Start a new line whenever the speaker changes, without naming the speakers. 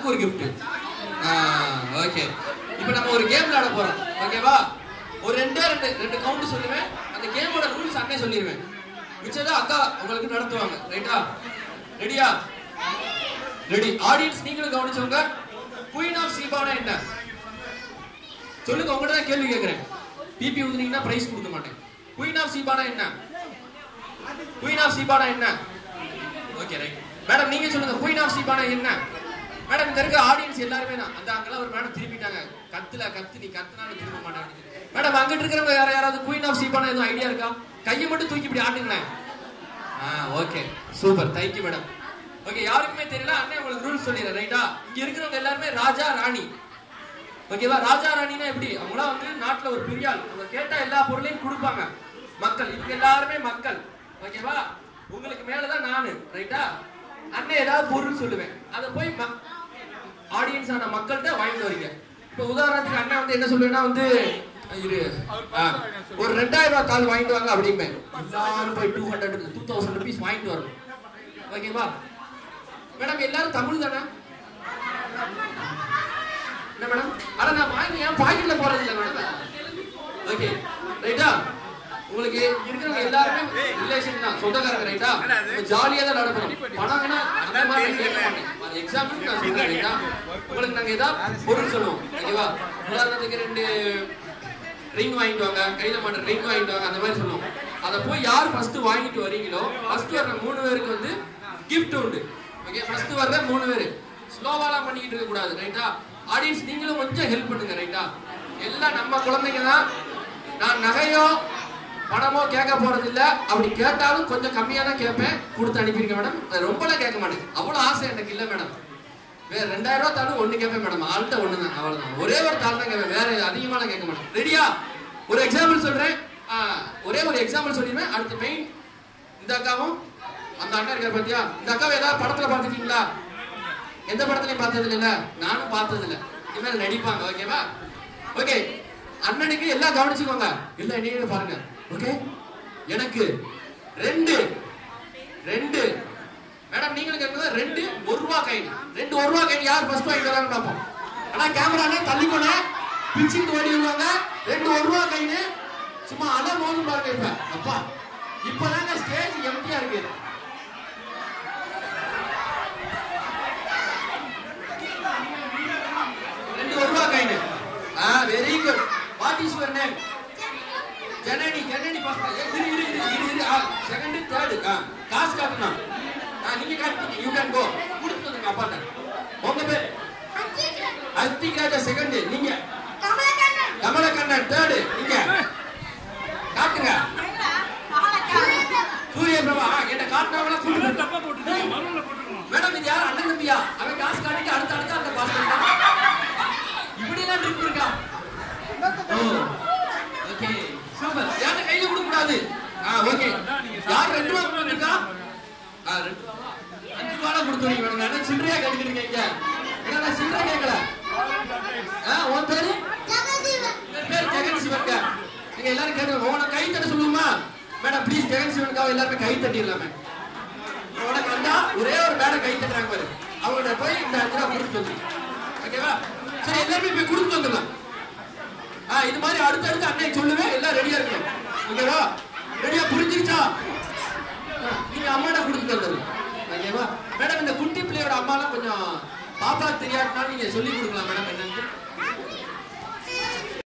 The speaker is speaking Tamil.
அதுக்கு ஒரு gift ஓகே இப்போ நம்ம ஒரு கேம் விளையாட போறோம் ஓகேவா ஒரு ரெண்டே ரெண்டு ரெண்டு கவுண்ட் சொல்லுவேன் அந்த கேமோட ரூல்ஸ் அண்ணே சொல்லிடுவேன் மிச்சதான் அக்கா உங்களுக்கு நடத்துவாங்க ரைட்டா ரெடியா ரெடி ஆடியன்ஸ் நீங்களும் கவனிச்சவங்க குயின் ஆஃப் சீபானா என்ன சொல்லுங்க உங்கள்ட்ட தான் கேள்வி கேட்கிறேன் பிபி ஊதுனீங்கன்னா பிரைஸ் கொடுக்க மாட்டேன் குயின் ஆஃப் சீபானா என்ன குயின் ஆஃப் சீபானா என்ன ஓகே ரைட் மேடம் நீங்க சொல்லுங்க குயின் ஆஃப் சீபானா என்ன மேடம் இந்த இருக்க ஆடியன்ஸ் எல்லாருமே தான் அந்த அங்கெல்லாம் ஒரு மேடம் திரும்பிட்டாங்க கத்துல கத்து நீ கத்துனாலும் திரும்ப மாட்டாங்க மேடம் அங்கிட்டு இருக்கிறவங்க யார யாராவது குயின் ஆஃப் சீபானா எதுவும் ஐடியா இருக்கா கையை மட்டும் தூக்கி இப்படி ஆடுங்களேன் ஆ okay super thank you madam okay யாருக்குமே தெரியல அண்ணன் உங்களுக்கு ரூல்ஸ் சொல்லிடுறேன் ரைட்டா இங்க இருக்கிறவங்க எல்லாருமே ராஜா ராணி ஓகேவா ராஜா ராணினா எப்படி அவங்களாம் வந்து நாட்டுல ஒரு பெரிய ஆள் அவங்க கேட்டா எல்லா பொருளையும் கொடுப்பாங்க மக்கள் இவங்க எல்லாருமே மக்கள் ஓகேவா உங்களுக்கு மேலதான் நானு ரைட்டா அண்ணன் ஏதாவது பொருள் சொல்லுவேன் அதை போய் ஆடியன்ஸ் ஆன மக்கள்கிட்ட வாங்கிட்டு வரீங்க இப்போ உதாரணத்துக்கு அண்ணன் வந்து என்ன சொல்லுவேன்னா வந்து இரு ஆ, ஒரு ரெண்டாயிரம் ரூபாய் தாள் வாங்கிட்டு வாங்க அப்படிம்பேன் எல்லாரும் போய் two hundred two thousand rupees வாங்கிட்டு வரணும் ஓகேவா மேடம் எல்லாரும் தமிழ் தானே என்ன மேடம் அட நான் வாங்கி ஏன் பாக்கெட்ல போறது இல்ல மேடம் ஓகே ரைட்டா உங்களுக்கு இருக்கிறவங்க எல்லாருமே ரிலேஷன் தான் சொந்தக்காரங்க ரைட்டா ஜாலியா தான் நடக்கணும் பணம்னா அந்த மாதிரி நான் கேட்க மாட்டேன் எக்ஸாம்பிள் நான் சொல்றேன் ரைட்டா உங்களுக்கு நாங்க ஏதாவது பொருள் சொல்லுவோம் ஓகேவா உதாரணத்துக்கு ரெண்டு ரிங் வாங்கிட்டு வாங்க கையில மாட்ட ரிங் வாங்கிட்டு வாங்க அந்த மாதிரி சொல்லுவோம் அதை போய் யார் ஃபர்ஸ்ட் வாங்கிட்டு வரீங்களோ ஃபர்ஸ்ட் வர்ற மூணு பேருக்கு வந்து gift உண்டு ஓகே ஃபர்ஸ்ட் வர்ற மூணு பேர் ஸ்லோவாலாம் பண்ணிக்கிட்டு இருக்க கூடாது ரைட்டா ஆடியன்ஸ் நீங்களும் கொஞ்சம் ஹெல்ப் பண்ணுங்க ரைட்டா எல்லாம் நம்ம குழந்தைங்க தான் நான் நகையோ பணமோ கேட்க போறது இல்ல அப்படி கேட்டாலும் கொஞ்சம் கம்மியா தான் கேட்பேன் கொடுத்து அனுப்பியிருக்கேன் மேடம் அது ரொம்பலாம் கேட்க மாட்டேன் அவ்வளவு ஆசை எனக்கு இல்ல மேடம் வேற ரெண்டாயிரம் ரூபாய் தாலும் ஒண்ணு கேட்பேன் மேடம் ஆள்கிட்ட ஒண்ணு தான் அவ்வளவுதான் ஒரே ஒரு தாள் தான் கேட்பேன் வேற அதிகமாலாம் கேட்க மாட்டேன் ரெடியா ஒரு எக்ஸாம்பிள் சொல்றேன் ஆ, ஒரே ஒரு எக்ஸாம்பிள் சொல்லிடுவேன் அடுத்து மெயின் இந்த அக்காவும் அந்த அண்ணா இருக்கார் பாத்தியா இந்த அக்காவை ஏதாவது படத்துல பாத்துட்டீங்களா எந்த படத்துலயும் பார்த்தது இல்ல நானும் பார்த்தது இல்ல இனிமேல் நடிப்பாங்க ஓகேவா ஓகே அண்ணனுக்கு எல்லாம் கவனிச்சுக்கோங்க எல்லாம் என்னையும் பாருங்க ஓகே எனக்கு ரெண்டு ரெண்டு மேடம் நீங்களும் கேட்கறது ரெண்டு ஒரு ரூபா கைன் ரெண்டு ஒரு ரூபா கைன் யார் ஃபர்ஸ்ட் வாங்கி தராங்க பார்ப்போம் ஆனா கேமரானே தள்ளிக்கோனே பிச்சுட்டு ஓடி வருவாங்க ரெண்டு ஒரு ரூபா கைனு சும்மா அலை மோதும் பாருங்க இப்ப அப்பா இப்பதாங்க ஸ்டேஜ் எம்டியா இருக்கு ரெண்டு ஒரு ரூபா கைனு ஆ very good what is your name Janani Janani பாஸ்தா இரு இரு இரு இரு இரு ஆ செகண்ட் தேர்ட் ஆ காசு காட்டணும் ஆ நீங்க காட்டுங்க யூ கேன் கோ கொடுத்து வந்துங்க அப்பாட்ட உங்க பேர் அஸ்திக் ராஜா செகண்ட் நீங்க கமலக்கண்ணன் தேர்ட் நீங்க காட்டுங்க சூரிய பிரபா ஆ, என்ன காட்டுறவங்கள கூட்டு
தப்பா போட்டுருக்கீங்க மறுல போட்டுருக்கணும்
மேடம் இது யார் அண்ணன் தம்பியா அவன் காசு காட்டிட்டு அடுத்த அடுத்த அந்த காசு இப்படி எல்லாம் ட்ரிப் இருக்கா ஓகே சூப்பர் யார்ட்ட கையில கொடுக்க கூடாது ஆ ஓகே யார் ரெண்டு ரூபா கொடுத்துருக்கா ஆ ரெண்டு ரூபா அஞ்சு ரூபா கொடுத்துருக்கீங்க மேடம் நான் சில்லறையா கேட்டுக்கிட்டு இருக்கீங்க ஏன்னா நான் சில்லறை கேட்கல ஆ உன் பேரு என் பேர் ஜெகன் சிவன்கா நீங்க எல்லாரும் கேட்டுங்க உன கை தட்ட சொல்லுமா மேடம் ப்ளீஸ் ஜெகன் சிவன்காவை எல்லாருமே கை தட்டிடலாமே உனக்கு வந்தா ஒரே ஒரு மேடம் கை தட்டுறாங்க பாரு அவங்கள்ட்ட போய் இந்த அஞ்சு ரூபா கொடுத்து வந்து ஓகேவா சரி எல்லாருமே போய் கொடுத்து வந்துடலாம் ஆ இது மாதிரி அடுத்தடுத்து அன்னை சொல்லுவேன் எல்லாம் ரெடியா இருக்கணும் ஓகேவா ரெடியா புரிஞ்சிருச்சா ஆ, நீங்க அம்மாட்ட கொடுத்துட்டு வந்துடலாம் ஓகேவா மேடம் இந்த குட்டி பிள்ளையோட அம்மாலாம் கொஞ்சம் பாப்பா தெரியாதுனாலும் நீங்க சொல்லி கொடுக்கலாம் மேடம் என்ன